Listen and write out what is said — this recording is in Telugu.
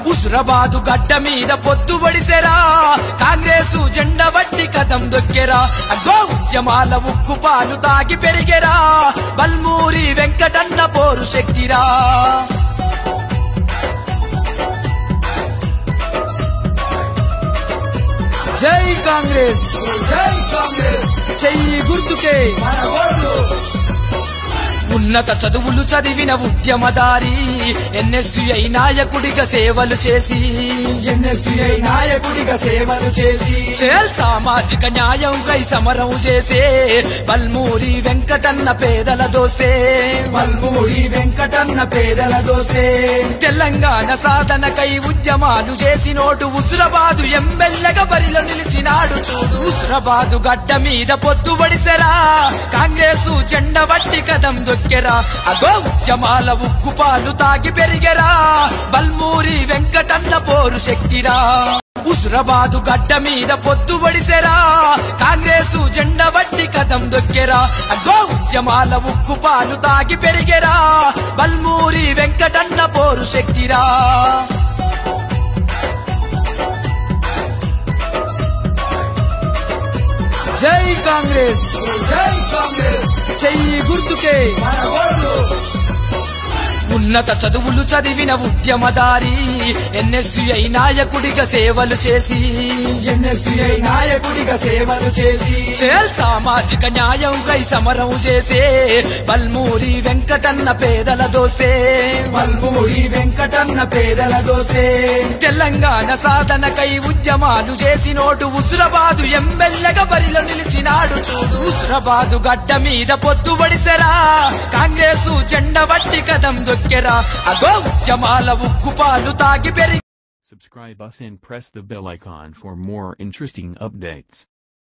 ఉసురబాదు గడ్డ మీద పొద్దు పడిసెరా కాంగ్రెసు జెండ వట్టి కథం దొక్కెరా అగో ఉద్యమాల ఉక్కు పాలు తాగి పెరిగెరా బల్మూరి వెంకటన్న పోరు శక్తిరా జై కాంగ్రెస్ జై కాంగ్రెస్ చెయ్యి గుర్తుకే ఉన్నత చదువులు చదివిన ఉద్యమదారి ఎన్ఎస్యుఐ నాయకుడిగా సేవలు చేసి ఎన్ఎస్యుఐ నాయకుడిగా సేవలు చేసి చేల్ సామాజిక న్యాయం కై సమరం చేసే బల్మూరి వెంకటన్న పేదల దోస్తే మల్మూరి వెంకటన్న పేదల దోస్తే తెలంగాణ సాధనకై ఉద్యమాలు చేసినోడు ఉసురబాదు ఎమ్మెల్యేగా బరిలో నిలిచినాడు చూడు ఉసురబాదు గడ్డ మీద పొద్దు పడిసెరా కాంగ్రెసు జెండ వట్టి కదం దొక్కెరా అగో ఉద్యమాల ఉక్కు పాలు తాగి పెరిగెరా బల్మూరి వెంకటన్న పోరు శక్తిరా ఉసురబాదు గడ్డ మీద పొద్దు పడిసెరా కాంగ్రెసు జెండ వట్టి కదం దొక్కెరా అగో ఉద్యమాల ఉక్కు పాలు తాగి పెరిగెరా బల్మూరి వెంకటన్న పోరు శక్తిరా జై కాంగ్రెస్ జై కాంగ్రెస్ చెయ్యి గుర్తుకే మన ఓట్లు ఉన్నత చదువులు చదివిన ఉద్యమదారి ఎన్ఎస్యుఐ నాయకుడిగా సేవలు చేసి ఎన్ఎస్యుఐ నాయకుడిగా సేవలు చేసి చేల్ సామాజిక న్యాయం కై సమరం చేసే బల్మూరి వెంకటన్న పేదల దోస్తే మల్మూరి వెంకటన్న పేదల దోస్తే తెలంగాణ సాధనకై ఉద్యమాలు చేసినోడు ఉసురబాదు ఎమ్మెల్యేగా బరిలో నిలిచినాడు చూడు ఉసురబాదు గడ్డ మీద పొద్దు పడిసెరా కాంగ్రెసు జెండ వట్టి కదం దొక్కెరా అగో ఉద్యమాల ఉక్కు పాలు తాగి పెరిగి Subscribe us and press the bell icon for more interesting updates.